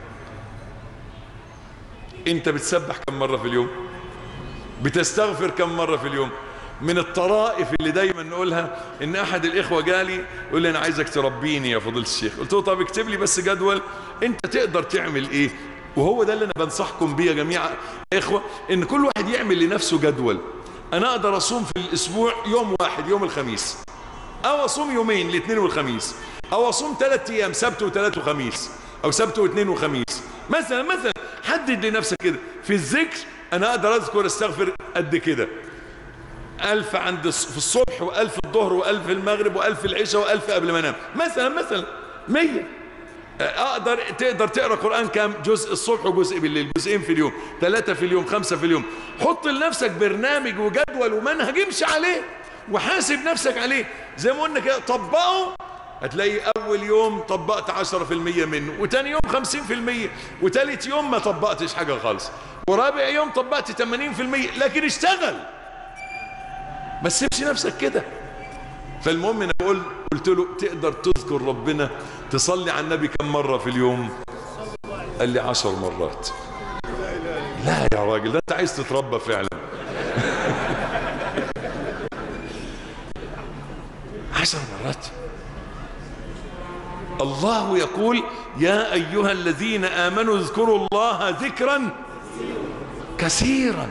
انت بتسبح كم مرة في اليوم بتستغفر كم مرة في اليوم من الطرائف اللي دايما نقولها ان احد الاخوة جالي يقول لي انا عايزك تربيني يا فضيلة الشيخ قلت له طب اكتب لي بس جدول انت تقدر تعمل ايه وهو ده اللي انا بنصحكم بيه يا جميع اخوة ان كل واحد يعمل لنفسه جدول انا اقدر اصوم في الاسبوع يوم واحد يوم الخميس او اصوم يومين الاثنين والخميس او اصوم ثلاث ايام سبت وثلاث وخميس او سبت واثنين وخميس مثلا مثلا حدد لنفسك كده في الذكر انا اقدر اذكر استغفر قد كده ألف عند الص- في الصبح وألف الظهر وألف المغرب وألف العشاء وألف قبل ما انام مثلا مثلا مية اقدر تقدر تقرا قران كام جزء الصبح وجزء بالليل جزئين في اليوم ثلاثه في اليوم خمسه في اليوم حط لنفسك برنامج وجدول ومنهج امشي عليه وحاسب نفسك عليه زي ما قلنا كده طبقه هتلاقي اول يوم طبقت 10% منه وتاني يوم 50% وتالت يوم ما طبقتش حاجه خالص ورابع يوم طبقت 80% لكن اشتغل ما تسيبش نفسك كده فالمهم انا بقول قلت له تقدر تذكر ربنا تصلي على النبي كم مرة في اليوم قال لي عشر مرات لا يا راجل ده انت عايز تتربى فعلا عشر مرات الله يقول يا أيها الذين آمنوا اذكروا الله ذكرا كثيرا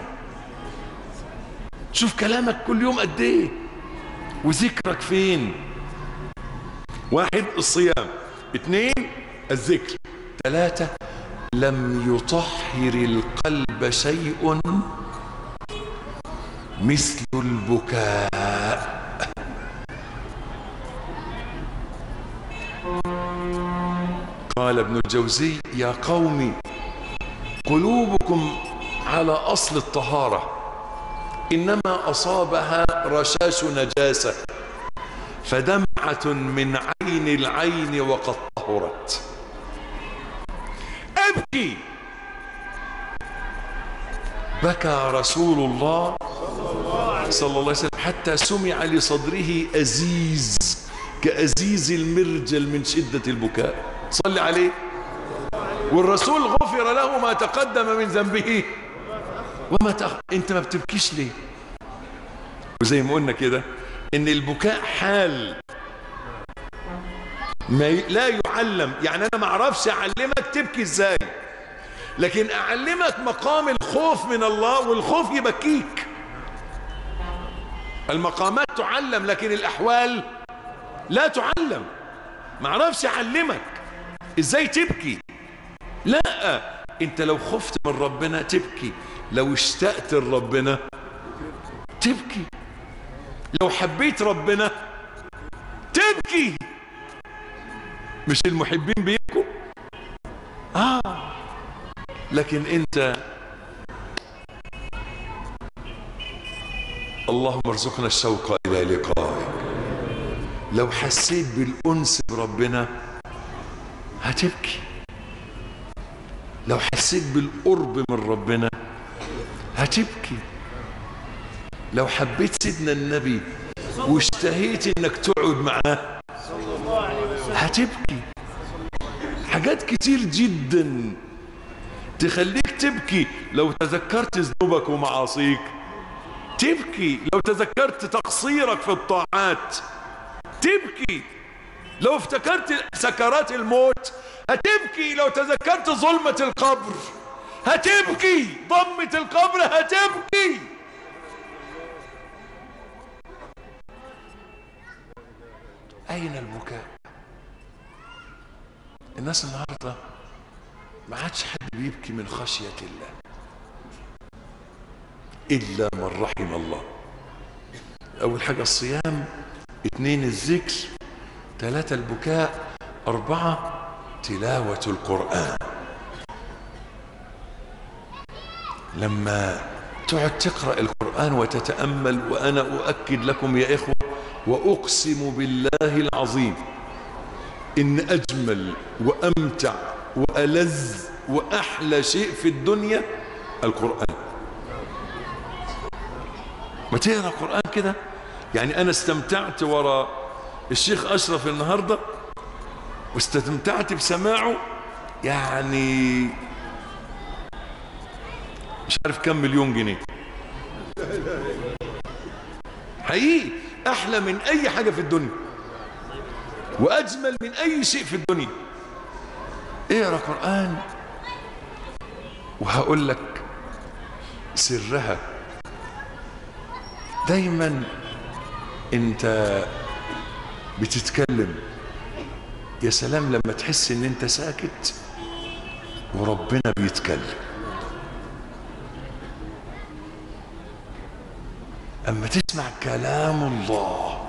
شوف كلامك كل يوم قد ايه وذكرك فين واحد الصيام اثنين الذكر ثلاثة لم يطهر القلب شيء مثل البكاء قال ابن الجوزي يا قوم قلوبكم على أصل الطهارة إنما أصابها رشاش نجاسة فدمعة من عين العين وقد طهرت أبكي بكى رسول الله صلى الله عليه وسلم حتى سمع لصدره أزيز كأزيز المرجل من شدة البكاء صلي عليه والرسول غفر له ما تقدم من ذنبه وما تأخر انت ما بتبكيش ليه وزي ما قلنا كده ان البكاء حال ما ي... لا يعلم يعني انا ما اعرفش اعلمك تبكي ازاي لكن اعلمك مقام الخوف من الله والخوف يبكيك المقامات تعلم لكن الاحوال لا تعلم ما اعرفش اعلمك ازاي تبكي لا انت لو خفت من ربنا تبكي لو اشتقت لربنا تبكي لو حبيت ربنا تبكي مش المحبين بيبكوا اه لكن انت اللهم ارزقنا الشوق الى لقائك لو حسيت بالانس بربنا هتبكي لو حسيت بالقرب من ربنا هتبكي لو حبيت سيدنا النبي واشتهيت انك تقعد معاه هتبكي حاجات كتير جدا تخليك تبكي لو تذكرت ذنوبك ومعاصيك تبكي لو تذكرت تقصيرك في الطاعات تبكي لو افتكرت سكرات الموت هتبكي لو تذكرت ظلمة القبر هتبكي ضمة القبر هتبكي أين البكاء الناس النهاردة ما عادش حد بيبكي من خشية الله إلا من رحم الله أول حاجة الصيام اثنين الذكر ثلاثة البكاء أربعة تلاوة القرآن لما تقعد تقرأ القرآن وتتأمل وأنا أؤكد لكم يا إخوة وأقسم بالله العظيم إن أجمل وأمتع وألذ وأحلى شيء في الدنيا القرآن ما تقرأ القرآن كده يعني أنا استمتعت ورا الشيخ أشرف النهاردة واستمتعت بسماعه يعني مش عارف كم مليون جنيه حقيقي احلى من اي حاجه في الدنيا واجمل من اي شيء في الدنيا اقرا قران وهقول لك سرها دايما انت بتتكلم يا سلام لما تحس ان انت ساكت وربنا بيتكلم اما تسمع كلام الله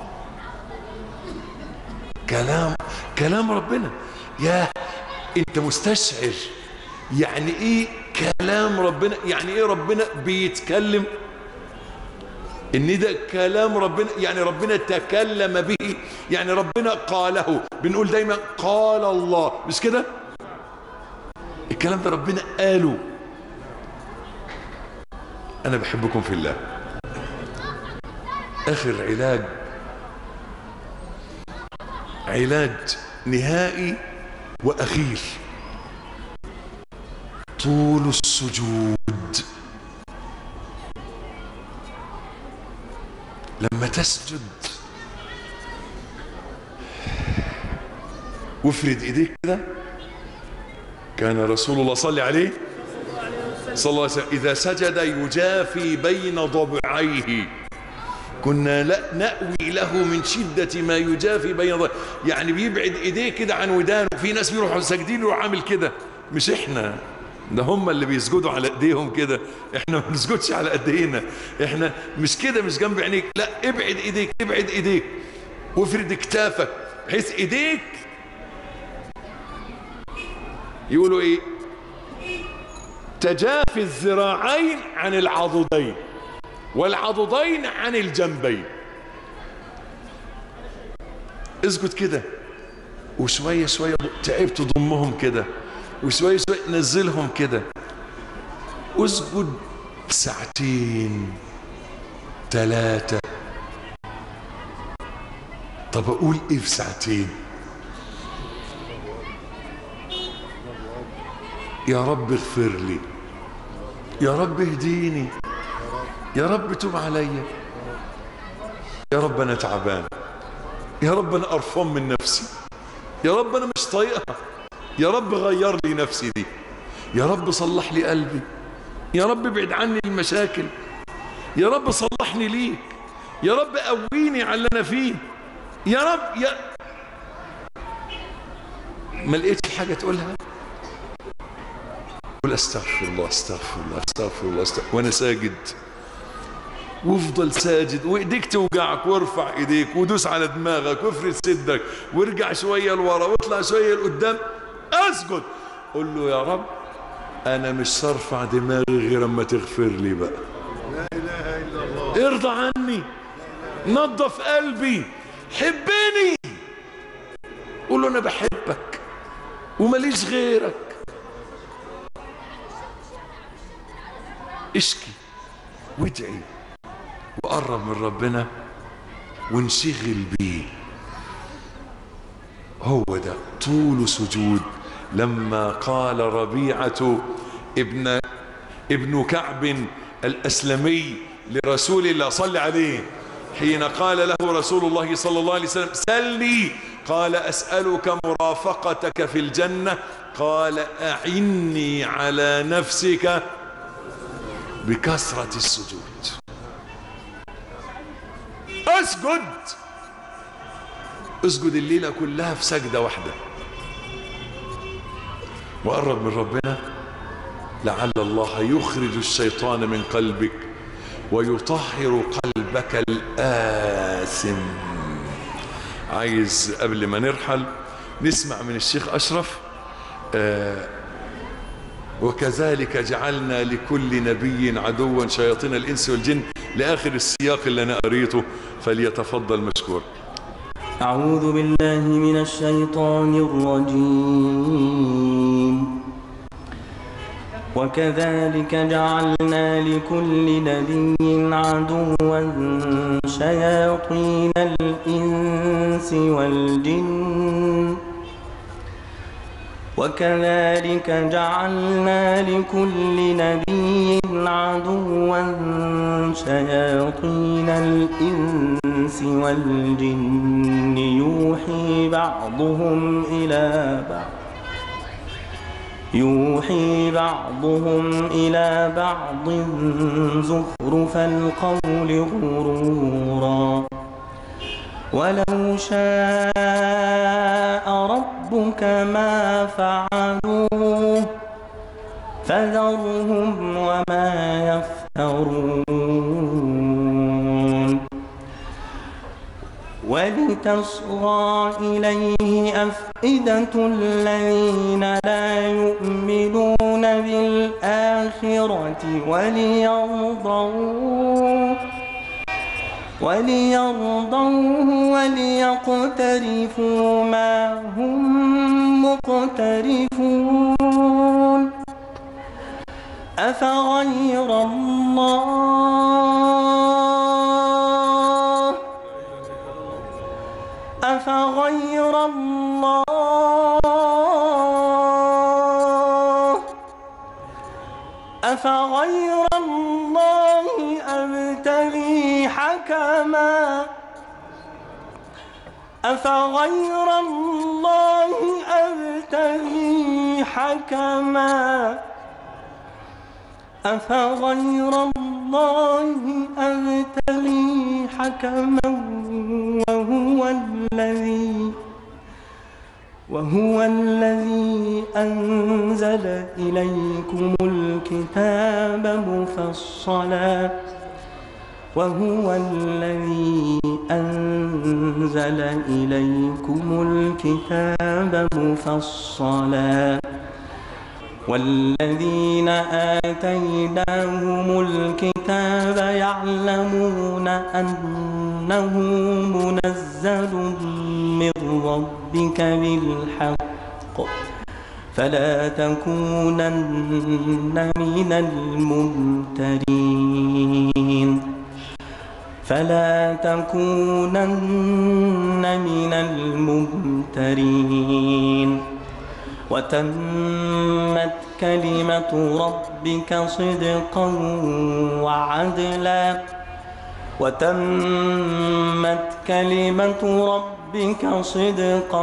كلام كلام ربنا يا انت مستشعر يعني ايه كلام ربنا يعني ايه ربنا بيتكلم ان ده كلام ربنا يعني ربنا تكلم به يعني ربنا قاله بنقول دايما قال الله مش كده الكلام ده ربنا قاله انا بحبكم في الله اخر علاج علاج نهائي واخير طول السجود لما تسجد وافرد ايديك كده كان رسول الله صلى عليه صلى الله عليه وسلم اذا سجد يجافي بين ضبعيه كنا لا نأوي له من شدة ما يجافي بين ضبعيه يعني بيبعد ايديه كده عن ودانه في ناس بيروحوا ساجدين يروح عامل كده مش احنا ده هم اللي بيسجدوا على ايديهم كده احنا ما بنسجدش على ايدينا احنا مش كده مش جنب عينيك لا ابعد ايديك ابعد ايديك وافرد كتافك بحيث ايديك يقولوا ايه تجافي الذراعين عن العضدين والعضدين عن الجنبين اسجد كده وشويه شويه تعبت ضمهم كده وشويه شويه نزلهم كده اسجد ساعتين ثلاثة طب اقول ايه في ساعتين يا رب اغفر لي يا رب اهديني يا رب توب عليا يا رب انا تعبان يا رب انا قرفان من نفسي يا رب انا مش طايقها يا رب غير لي نفسي دي يا رب صلح لي قلبي يا رب ابعد عني المشاكل يا رب صلحني ليك يا رب قويني على اللي انا فيه يا رب يا ما لقيتش حاجه تقولها قول استغفر الله استغفر الله استغفر الله استغفر وانا ساجد وافضل ساجد وايديك توجعك وارفع ايديك ودوس على دماغك وافرد صدرك وارجع شويه لورا واطلع شويه لقدام اسجد قول له يا رب انا مش صرفع دماغي غير اما تغفر لي بقى لا اله الا الله ارضى عني نظف قلبي حبني قول له انا بحبك ومليش غيرك اشكي وادعي وقرب من ربنا وانشغل بيه هو ده طول سجود لما قال ربيعة ابن ابن كعب الأسلمي لرسول الله صلى عليه حين قال له رسول الله صلى الله عليه وسلم سلني قال أسألك مرافقتك في الجنة قال أعني على نفسك بكثرة السجود اسجد اسجد الليلة كلها في سجدة واحدة وقرب من ربنا لعل الله يخرج الشيطان من قلبك ويطهر قلبك الآثم عايز قبل ما نرحل نسمع من الشيخ أشرف آه وكذلك جعلنا لكل نبي عدوا شياطين الإنس والجن لآخر السياق اللي أنا قريته فليتفضل مشكور أعوذ بالله من الشيطان الرجيم وكذلك جعلنا لكل نبي عدوا شياطين الإنس والجن وكذلك جعلنا لكل نبي عدوا شياطين الإنس والجن يوحي بعضهم إلى بعض يوحي بعضهم إلى بعض زخرف القول غرورا ولو شاء ربك ما فعلوه فذرهم وما يفترون ولتصغى إليه أفئدة الذين لا يؤمنون بالآخرة وليرضوه وليرضوه وليقترفوا ما هم مقترفون أفغير الله أفغير الله أفغير الله أبتغي حكما أفغير الله أبتغي حكما أفغير الله أبتغي حكما وهو الذي وهو الذي أنزل إليكم الكتاب مفصلا وهو الذي أنزل إليكم الكتاب مفصلا والذين آتيناهم الكتاب يعلمون أنه منزل من ربك بالحق فلا تكونن من الممترين فلا تكونن من الممترين وتمت كلمة ربك صدقا وعدلا وتمت كلمة ربك صدقا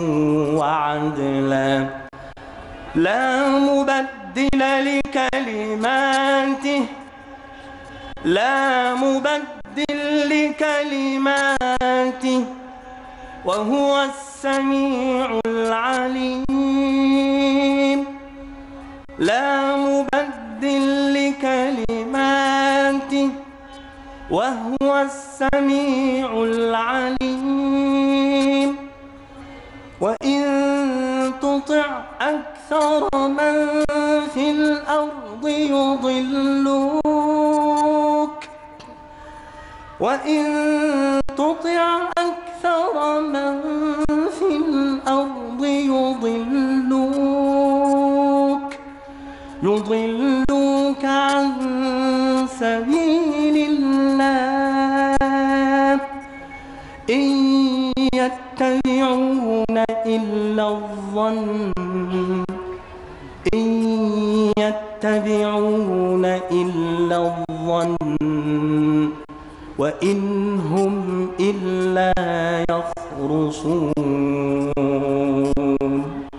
وعدلا لا مبدل لكلماته لا مبدل لكلماته وهو السميع العليم لا مبدل لكلماته وهو السميع العليم وإن تطع أكثر من في الأرض يضلوك وإن تطع أكثر من في الأرض يضلوك يضلوك عن سبيل الله إن يتبعون إلا الظن إن يتبعون إلا الظن وإن هم إلا يخرصون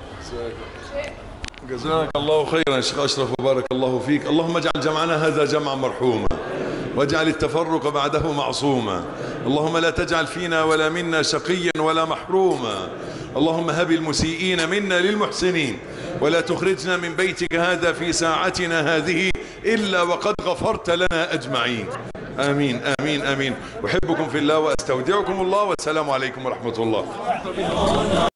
جزاك الله خيرا يا شيخ أشرف وبارك الله فيك اللهم اجعل جمعنا هذا جمعا مرحوما واجعل التفرق بعده معصوما اللهم لا تجعل فينا ولا منا شقيا ولا محروما اللهم هب المسيئين منا للمحسنين ولا تخرجنا من بيتك هذا في ساعتنا هذه إلا وقد غفرت لنا أجمعين آمين آمين آمين أحبكم في الله وأستودعكم الله والسلام عليكم ورحمة الله